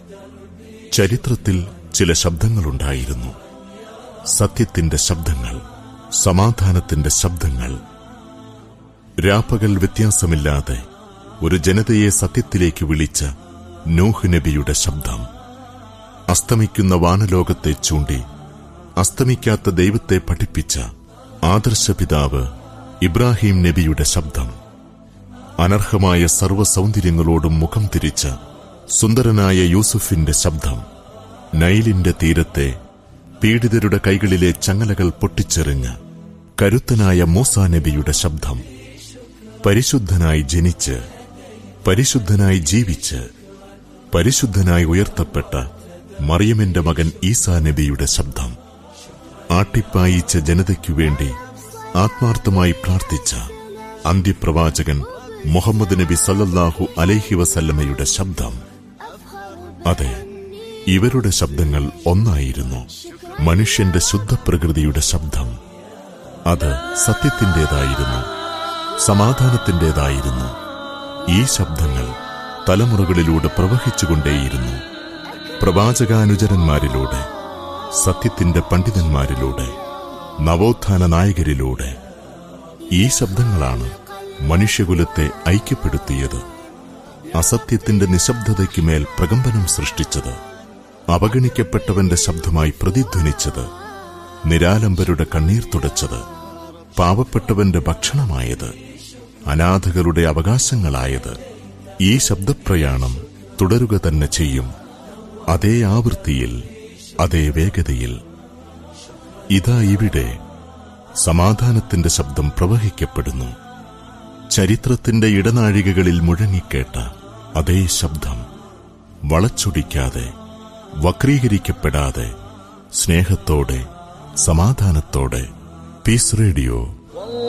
ചരിത്രത്തിൽ ചില ശബ്ദങ്ങളുണ്ടായിരുന്നു സത്യത്തിന്റെ ശബ്ദങ്ങൾ സമാധാനത്തിന്റെ ശബ്ദങ്ങൾ രാപ്പകൽ വ്യത്യാസമില്ലാതെ ഒരു ജനതയെ സത്യത്തിലേക്ക് വിളിച്ച നോഹ് നബിയുടെ ശബ്ദം അസ്തമിക്കുന്ന വാനലോകത്തെ ചൂണ്ടി അസ്തമിക്കാത്ത ദൈവത്തെ പഠിപ്പിച്ച ആദർശപിതാവ് ഇബ്രാഹിം നബിയുടെ ശബ്ദം അനർഹമായ സർവ്വ സൗന്ദര്യങ്ങളോടും മുഖം തിരിച്ച സുന്ദരനായ യൂസുഫിന്റെ ശബ്ദം നൈലിന്റെ തീരത്തെ പീഡിതരുടെ കൈകളിലെ ചങ്ങലകൾ പൊട്ടിച്ചെറിഞ്ഞ കരുത്തനായ മൂസാ നബിയുടെ ശബ്ദം പരിശുദ്ധനായി ജനിച്ച് പരിശുദ്ധനായി ജീവിച്ച് പരിശുദ്ധനായി ഉയർത്തപ്പെട്ട മറിയമിന്റെ മകൻ ഈസാ നബിയുടെ ശബ്ദം ആട്ടിപ്പായിച്ച ജനതയ്ക്കു വേണ്ടി ആത്മാർത്ഥമായി പ്രാർത്ഥിച്ച അന്ത്യപ്രവാചകൻ മുഹമ്മദ് നബി സല്ലല്ലാഹു അലൈഹി വസല്ലമയുടെ ശബ്ദം അതെ ഇവരുടെ ശബ്ദങ്ങൾ ഒന്നായിരുന്നു മനുഷ്യന്റെ ശുദ്ധപ്രകൃതിയുടെ ശബ്ദം അത് സത്യത്തിന്റേതായിരുന്നു സമാധാനത്തിന്റേതായിരുന്നു ഈ ശബ്ദങ്ങൾ തലമുറകളിലൂടെ പ്രവഹിച്ചുകൊണ്ടേയിരുന്നു പ്രവാചകാനുചരന്മാരിലൂടെ സത്യത്തിന്റെ പണ്ഡിതന്മാരിലൂടെ നവോത്ഥാന നായകരിലൂടെ ഈ ശബ്ദങ്ങളാണ് മനുഷ്യകുലത്തെ ഐക്യപ്പെടുത്തിയത് അസത്യത്തിന്റെ നിശബ്ദതയ്ക്ക് മേൽ പ്രകമ്പനം സൃഷ്ടിച്ചത് അവഗണിക്കപ്പെട്ടവന്റെ ശബ്ദമായി പ്രതിധ്വനിച്ചത് നിരാലംബരുടെ കണ്ണീർ തുടച്ചത് പാവപ്പെട്ടവന്റെ ഭക്ഷണമായത് അനാഥകളുടെ അവകാശങ്ങളായത് ഈ ശബ്ദപ്രയാണം തുടരുക തന്നെ ചെയ്യും അതേ ആവൃത്തിയിൽ അതേ വേഗതയിൽ ഇതാ ഇവിടെ സമാധാനത്തിന്റെ ശബ്ദം പ്രവഹിക്കപ്പെടുന്നു ചരിത്രത്തിന്റെ ഇടനാഴികകളിൽ മുഴങ്ങിക്കേട്ട അതേ ശബ്ദം വളച്ചൊടിക്കാതെ വക്രീകരിക്കപ്പെടാതെ സ്നേഹത്തോടെ സമാധാനത്തോടെ പീസ് റേഡിയോ